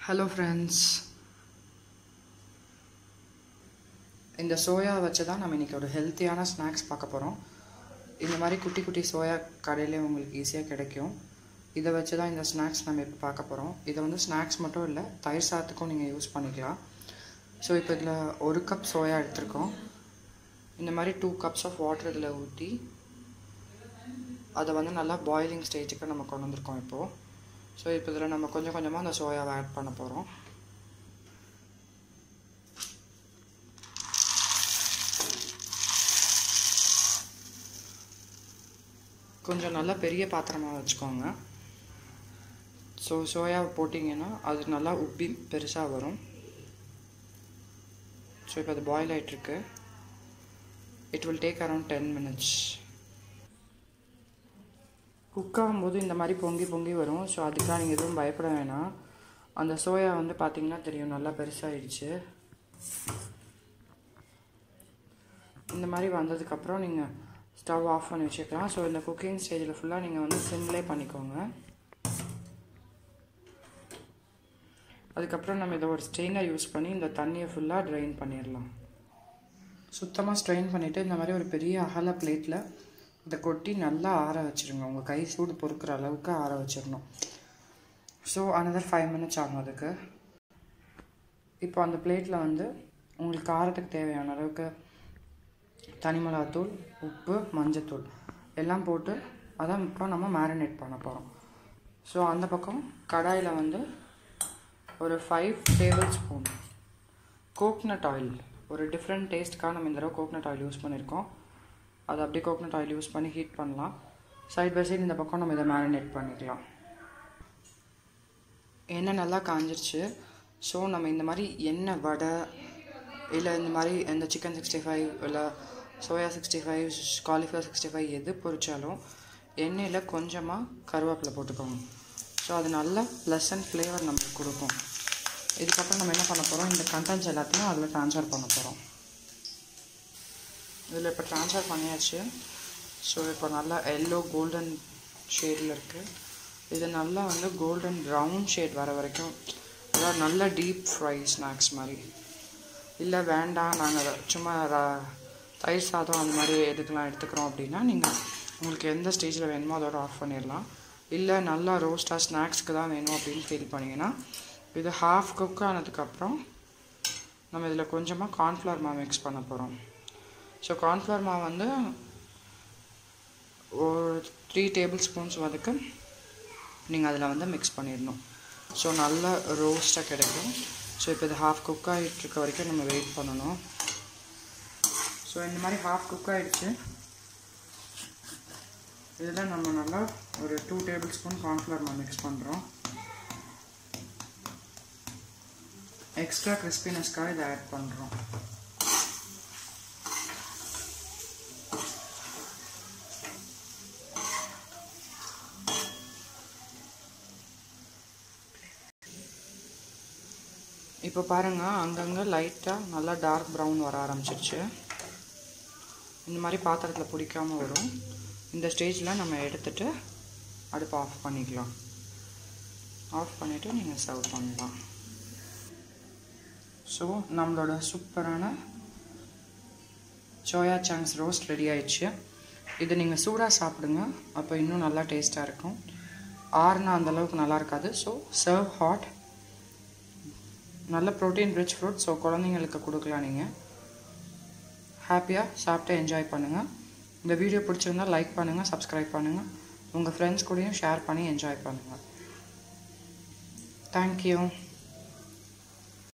hello friends இந்த soya வச்சு தான் நம்ம இன்றைக்கி ஒரு ஹெல்த்தியான ஸ்நாக்ஸ் பார்க்க போகிறோம் இந்த மாதிரி குட்டி குட்டி சோயா கடையிலே உங்களுக்கு ஈஸியாக கிடைக்கும் இதை வச்சு தான் இந்த ஸ்நாக்ஸ் நம்ம இப்போ பார்க்க போகிறோம் இதை வந்து ஸ்நாக்ஸ் மட்டும் இல்லை தயிர் சாதத்துக்கும் நீங்கள் யூஸ் பண்ணிக்கலாம் ஸோ இப்போ இதில் ஒரு கப் சோயா எடுத்திருக்கோம் இந்த மாதிரி டூ கப்ஸ் ஆஃப் வாட்டர் இதில் ஊற்றி அதை வந்து நல்லா பாயிலிங் ஸ்டேஜுக்கு நம்ம கொண்டு வந்திருக்கோம் இப்போது ஸோ இப்போ இதில் நம்ம கொஞ்சம் கொஞ்சமாக அந்த சோயாவை ஆட் பண்ண போகிறோம் கொஞ்சம் நல்லா பெரிய பாத்திரமாக வச்சுக்கோங்க ஸோ சோயா போட்டிங்கன்னா அது நல்லா உப்பி பெருசாக வரும் ஸோ இப்போ அது பாயில் ஆகிட்டுருக்கு it will take around ten minutes cook ஆகும்போது இந்த மாதிரி பொங்கி பொங்கி வரும் ஸோ அதுக்கெலாம் நீங்கள் எதுவும் பயப்பட வேணாம் அந்த சோயா வந்து பார்த்திங்கன்னா தெரியும் நல்லா பெருசாகிடுச்சு இந்த மாதிரி வந்ததுக்கப்புறம் நீங்கள் ஸ்டவ் ஆஃப் பண்ணி வச்சுக்கலாம் ஸோ இந்த குக்கிங் ஸ்டேஜில் ஃபுல்லாக நீங்கள் வந்து சிம்லே பண்ணிக்கோங்க அதுக்கப்புறம் நம்ம இதை ஒரு ஸ்ட்ரெயினர் யூஸ் பண்ணி இந்த தண்ணியை ஃபுல்லாக ட்ரைன் பண்ணிடலாம் சுத்தமாக ஸ்ட்ரெயின் பண்ணிவிட்டு இந்த மாதிரி ஒரு பெரிய அகல பிளேட்டில் இதை கொட்டி நல்லா ஆற வச்சுருங்க உங்கள் கை சூடு பொறுக்கிற அளவுக்கு ஆற வச்சிடணும் ஸோ அனதர் ஃபைவ் மினிட்ஸ் ஆகும் அதுக்கு இப்போ அந்த பிளேட்டில் வந்து உங்களுக்கு காரத்துக்கு தேவையான அளவுக்கு தனி மிளகாத்தூள் உப்பு மஞ்சத்தூள் எல்லாம் போட்டு அதான் இப்போ நம்ம மேரினேட் பண்ண போகிறோம் ஸோ அந்த பக்கம் கடாயில் வந்து ஒரு five tablespoon coconut oil ஒரு டிஃப்ரெண்ட் டேஸ்ட்டுக்காக நம்ம இந்த தடவை கோக்னட் ஆயில் யூஸ் பண்ணியிருக்கோம் அது அப்படியே கோகனட் ஆயில் யூஸ் பண்ணி ஹீட் பண்ணலாம் சைட் பை சைடு இந்த பக்கம் நம்ம இதை மேரினேட் பண்ணிக்கலாம் எண்ணெய் நல்லா காஞ்சிருச்சு ஸோ நம்ம இந்த மாதிரி எண்ணெய் வடை இல்லை இந்த மாதிரி இந்த சிக்கன் சிக்ஸ்டி ஃபைவ் இல்லை soya sixty five cauliflower sixty five எது பொரிச்சாலும் எண்ணெயில் கொஞ்சமாக கருவேப்பிலை போட்டுக்கோங்க ஸோ அது நல்ல ப்ளசன்ட் ஃப்ளேவர் நமக்கு கொடுக்கும் இதுக்கப்புறம் நம்ம என்ன பண்ண போகிறோம் இந்த கண்டென்ட்ஸ் எல்லாத்தையும் அதில் ட்ரான்ஸ்ஃபர் பண்ண போகிறோம் இதில் இப்போ ட்ரான்ஸ்ஃபர் பண்ணியாச்சு ஸோ இப்போ நல்லா எல்லோ கோல்டன் ஷேடில் இருக்குது இது நல்லா வந்து கோல்டன் ப்ரௌன் ஷேட் வர வரைக்கும் அதாவது நல்ல டீப் ஃப்ரை ஸ்நாக்ஸ் மாதிரி இல்லை வேண்டாம் நாங்கள் சும்மா தயிர் சாதம் அந்த மாதிரி எதுக்கெலாம் எடுத்துக்கிறோம் அப்படின்னா நீங்கள் உங்களுக்கு எந்த ஸ்டேஜில் வேணுமோ அதோட ஆஃப் பண்ணிடலாம் இல்லை நல்லா ரோஸ்ட்டாக ஸ்நாக்ஸ்க்கு தான் வேணும் அப்படின்னு ஃபீல் பண்ணிங்கன்னா இது ஹாஃப் குக் ஆனதுக்கப்புறம் நம்ம இதில் கொஞ்சமாக கார்ன்ஃப்ளவர் மாவு மிக்ஸ் பண்ண போகிறோம் ஸோ கார்ன்ஃப்ளவர் மாவு வந்து ஒரு த்ரீ டேபிள் ஸ்பூன்ஸ் வதக்கு நீங்கள் அதில் வந்து மிக்ஸ் பண்ணிடணும் ஸோ நல்ல ரோஸ்ட்டாக கிடைக்கும் ஸோ இப்போ இது ஹாஃப் குக் ஆகிட்டுருக்க வரைக்கும் நம்ம வெயிட் பண்ணணும் ஸோ இந்த மாதிரி ஹாஃப் குக் ஆகிடுச்சு இதில் நம்ம நல்லா ஒரு டூ டேபிள் ஸ்பூன் கார்ன்ஃப்ளவர் மாவு மிக்ஸ் பண்ணுறோம் எக்ஸ்ட்ரா கிறிஸ்பினஸ்க்காக இதை ஆட் பண்ணுறோம் இப்போ பாருங்கள் அங்கங்கே லைட்டாக நல்லா டார்க் ப்ரௌன் வர ஆரம்பிச்சிருச்சு இந்த மாதிரி பாத்திரத்தில் பிடிக்காமல் வரும் இந்த ஸ்டேஜில் நம்ம எடுத்துகிட்டு அடுப்பை ஆஃப் பண்ணிக்கலாம் ஆஃப் பண்ணிவிட்டு நீங்கள் சர்வ் பண்ணலாம் ஸோ நம்மளோட சூப்பரான சோயா சாங்ஸ் ரோஸ்ட் ரெடி ஆயிடுச்சு இது நீங்கள் சூடாக சாப்பிடுங்க அப்போ இன்னும் நல்லா டேஸ்ட்டாக இருக்கும் ஆறுனா அந்தளவுக்கு நல்லா இருக்காது ஸோ சர்வ் ஹாட் நல்ல ப்ரோட்டீன் ரிச் ஃப்ரூட் ஸோ குழந்தைங்களுக்கு கொடுக்கலாம் நீங்கள் ஹாப்பியாக சாப்பிட்டு என்ஜாய் பண்ணுங்கள் இந்த வீடியோ பிடிச்சிருந்தால் லைக் பண்ணுங்கள் சப்ஸ்கிரைப் பண்ணுங்கள் உங்கள் ஃப்ரெண்ட்ஸ் கூடயும் ஷேர் பண்ணி என்ஜாய் பண்ணுங்கள் தேங்க்யூ